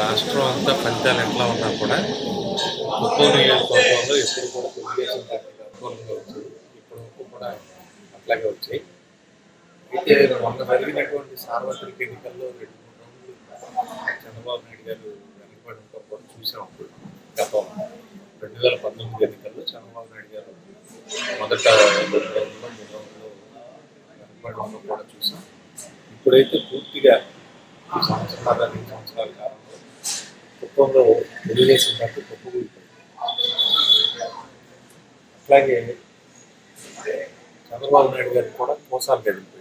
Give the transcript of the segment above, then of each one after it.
రాష్ట్రం అంతా ఫలితాలు ఎట్లా ఉన్నా కూడా ఒక్కో నియోజకవర్గంలో ఎప్పుడు కూడా తెలుగుదేశం పార్టీకి అనుకూలంగా వచ్చాయి ఇప్పుడు వరకు కూడా అట్లాగే వచ్చాయి అయితే మొన్న జరిగినటువంటి సార్వత్రిక ఎన్నికల్లో రెండు మూడు రౌండ్లు చంద్రబాబు నాయుడు గారు వెనకబడి కూడా చూసాం గతం రెండు వేల పంతొమ్మిది ఎన్నికల్లో చంద్రబాబు నాయుడు గారు మొదట రెండు రౌండ్లో మూడు రౌండ్లో వెనకబడి ఉండడం కూడా చూసాం ఇప్పుడైతే పూర్తిగా ఈ సంవత్సరాల రెండు సంవత్సరాల కాలంలో కుప్పంలో తెలుగుదేశం పార్టీ కుప్పకూలిపోయింది అట్లాగే చంద్రబాబు నాయుడు గారికి కూడా మోసాలు కదిలిపోయింది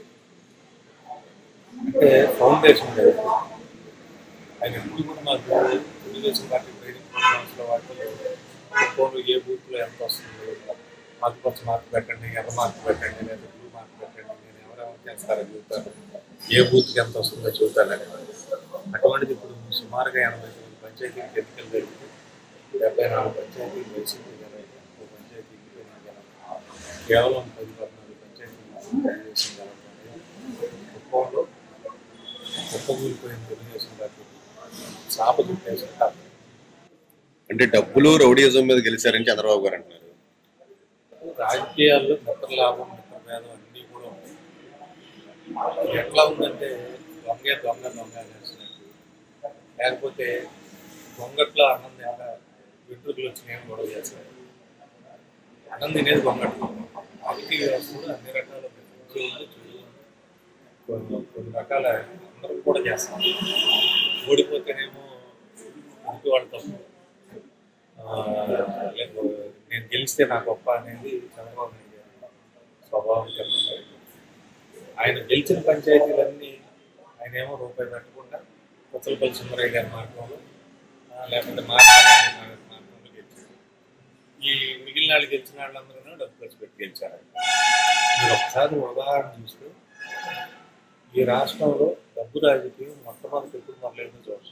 అంటే ఫౌండేషన్ కదిలిపోయింది ఆయన ఎప్పుడు కూడా మాకు తెలుగుదేశం పార్టీ ట్రైనింగ్ ప్రోగ్రామ్స్లో వాటిలో కుప్పంలో ఏ బూత్లో ఎంత వస్తుందో మధ్యపచ్చ మార్క్ పెట్టండి ఎర్ర మార్క్ పెట్టండి లేదా బ్లూ మార్క్ పెట్టండి నేను ఎవరెవరు చేస్తారని చెబుతాను ఏ బూత్కి ఎంత వస్తుందో చెబుతానని అటువంటిది ఇప్పుడు సుమారుగా ఎనభై తొమ్మిది పంచాయతీలకు ఎన్నికలు జరిగింది డెబ్బై నాలుగు పంచాయతీలు వైసీపీ గెలవాలి ఒక పంచాయతీకి నేను గెలవాలి కేవలం పది పద్నాలుగు పంచాయతీలు తెలుగుదేశం గెలవాలి కుప్పంలో కుప్పకూలిపోయిన తెలుగుదేశం పార్టీ చాప చుట్టేసిన కాదు అంటే డబ్బులు రౌడీయిజం మీద గెలిచారని చంద్రబాబు గారు అంటున్నారు రాజకీయాల్లో మిత్ర లాభం మిత్ర భేదం అన్నీ కూడా ఉంటాయి ఎట్లా ఉందంటే దొంగే దొంగ దొంగ అనేసినట్టు లేకపోతే దొంగట్లో అన్నం తినక వెంట్రుకలు వచ్చినాయని గొడవ చేస్తారు అన్నం తినేది దొంగట్లు రాజకీయ వ్యవస్థలు అన్ని రకాల మంచి ఉంది, చెడు ఉంది. కొన్ని కొన్ని రకాల అందరూ కూడా చేస్తారు ఓడిపోతేనేమో ఇంటి వాళ్ళ తప్పు ఆ, లేదు, నేను గెలిస్తే నా గొప్ప అనేది చంద్రబాబు నాయుడు గారి స్వభావం కింద ఉంది. ఆయన గెలిచిన పంచాయతీలన్నీ ఆయన ఏమో రూపాయి పెట్టకుండా కొత్తలపల్లి సుందరయ్య గారి మార్గంలో ఆ, లేకపోతే మార్గంలో మార్గంలో గెలిచారు ఈ మిగిలిన వాళ్ళు గెలిచిన వాళ్ళందరూ డబ్బు ఖర్చు పెట్టి గెలిచారు ఆయన. మీరు ఒకసారి ఉదాహరణ చూస్తే ఈ రాష్ట్రంలో డబ్బు రాజకీయం మొట్టమొదటి ఎప్పుడు మొదలైందో చూడండి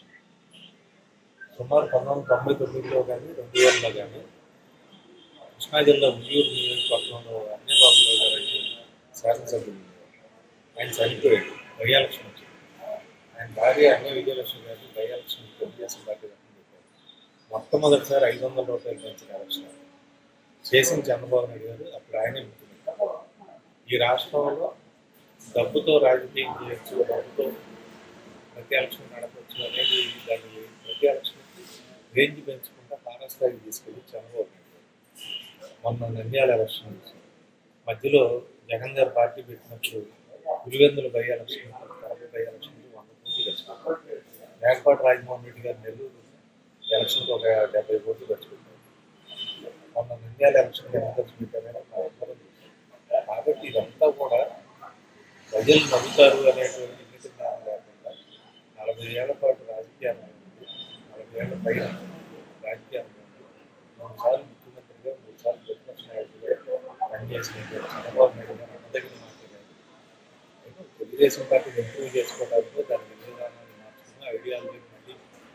సుమారు పంతొమ్మిది వందల తొంభై తొమ్మిదిలో కానీ రెండు వేలలో కానీ కృష్ణా జిల్లా ఉయ్యూరు నియోజకవర్గంలో అన్నబాబురావు గారు అని శాసనసభ్యులు ఉండేవారు. ఆయన చనిపోయాడు బై ఎలక్షన్ వచ్చింది ఆయన భార్య అన్న విజయలక్ష్మి గారిని బై ఎలక్షన్ తెలుగుదేశం పార్టీ తరఫున పెట్టారు మొట్టమొదటిసారి ఐదు వందల రూపాయలు పెంచిన ఎలక్షన్ చేసిన చంద్రబాబు నాయుడు గారు అప్పుడు ఆయనే ముఖ్యమంత్రి ఈ రాష్ట్రంలో డబ్బుతో రాజకీయం చేయొచ్చు డబ్బుతో ప్రతి ఎలక్షన్ నడపచ్చు అనేది దాన్ని ప్రతి ఎలక్షన్కి రేంజ్ పెంచుకుంటా తారాస్థాయికి తీసుకెళ్ళి చంద్రబాబు నాయుడు గారు. మొన్న నంద్యాల ఎలక్షన్ వచ్చింది. మధ్యలో జగన్ గారు పార్టీ పెట్టినప్పుడు Pulivendula by election Kadapa by election వంద కోట్లు ఖర్చు పెట్టారు మేకపాటి రాజమోహన్ రెడ్డి గారు నెల్లూరు ఎలక్షన్కి ఒక డెబ్బై కోట్లు ఖర్చు పెట్టారు మొన్న నంద్యాల ఎలక్షన్ ఎంత ఖర్చు పెట్టారని మా అందరం చూసాం. కాబట్టి ఇదంతా కూడా ప్రజలు నమ్ముతారు అనేటువంటి ఎన్నిక జ్ఞానం లేకుండా నలభై ఏళ్ల పాటు రాజకీయాలు ఉంది నలభై ఏళ్ల పైన రాజకీయాలు ఉంది మూడు సార్లు ముఖ్యమంత్రిగా మూడు సార్లు ప్రతిపక్ష నాయకుడిగా పనిచేసిన చంద్రబాబు నాయుడు గారు అన్నదగిన మాట్లాడారు తెలుగుదేశం పార్టీని ఇంప్రూవ్ చేసుకోవడానికి దాని విధానాన్ని మార్చుకున్న ఐడియాలజీ మళ్ళీ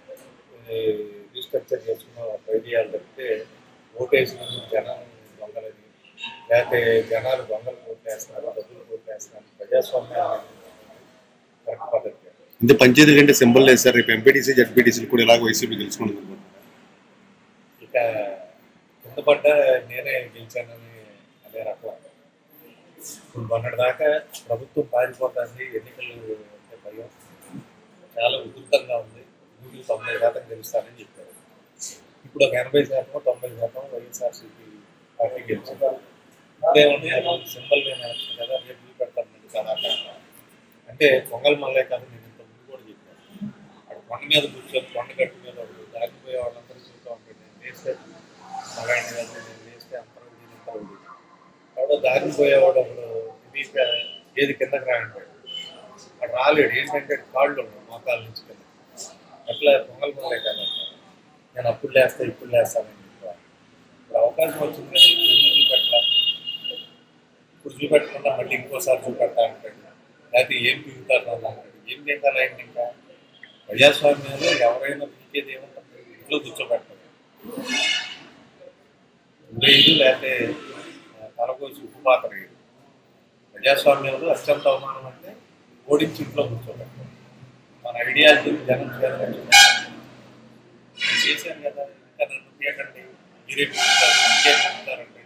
రీస్ట్రక్చర్ చేసుకున్న ఒక ఐడియాలు తప్పితే ఓటేసిన జనం దొంగలని లేకపోతే జనాలు దొంగలు ఓట్లేస్తున్నారు డబ్బులు ఓట్లేస్తున్నారు ప్రజాస్వామ్యాన్ని కరెక్ట్ పద్ధతి కాదు. అంటే పంచాయతీ కంటే సింబల్ లేదు సార్ రేపు ఎంపీటీసీ జడ్పీటీసీలు కూడా ఇలాగ వైసీపీ గెలుచుకుంటుంది ఇక కింద పడ్డ నేనే గెలిచానని అదే రకం ఇప్పుడు మొన్నటి దాకా ప్రభుత్వం పారిపోతుంది ఎన్నికలు అంటే భయం చాలా ఉధృతంగా ఉంది నూటికి తొంభై శాతం గెలుస్తానని చెప్పారు ఇప్పుడు ఒక ఎనభై శాతం తొంభై శాతం వైఎస్ఆర్సీపీ పార్టీ గెలిచింది ఇప్పుడేమన్నా సింబల్ లేని ఎలక్షన్ కదా రేపు చూపెడతాను చాలా అంటే పొంగల్ మల్లే కాదు నేను ఇంత ముందు కూడా చెప్పాను అక్కడ కొండ మీద కూర్చొని కొండ గట్టు మీద ఒకడు దాటిపోయే వాళ్ళందరూ చూస్తూ ఉంటాడు నేను వేస్తే మగాడిని కాదు నేను వేస్తే అంతరం ఇది అంతరం ఇది ఎవడో దారిని పోయేవాడు ఒకడు ఇది క- ఏది కిందకి రాయంటాడు అక్కడ రాలేడు ఏంటంటే కాళ్ళు ఉన్నాయి మోకాల నుంచి కింద అట్లా పొంగల్ మల్లే కాదు నేను అప్పుడు లేస్తా ఇప్పుడు లేస్తానని చెప్పాను ఇప్పుడు అవకాశం వచ్చింది కదా ఇప్పుడు ఎందుకు చూపెట్టాలి ఇప్పుడు చూపెట్టకుండా మళ్ళీ ఇంకోసారి చూపెడతా అంటాడు లేకపోతే ఏం పీకుతారు నన్ను అంటాడు ఏం పీకాలి ఆయన ఇంకా ప్రజాస్వామ్యంలో ఎవరైనా పీకేది ఏమంటారు ఇంట్లో కూర్చోబెడతారు ఉండేది లేకపోతే ఆ, తలకోసి ఉప్పు పాత్ర వేయదు ప్రజాస్వామ్యంలో అత్యంత అవమానం అంటే ఓడించి ఇంట్లో కూర్చోబెడతారు మన ఐడియాలజీ జనం చేయాలి చేశాను కదా ఇంకా నన్ను పీకండి మీరే పిలుస్తారు ఇంకేం పిలుస్తారంటే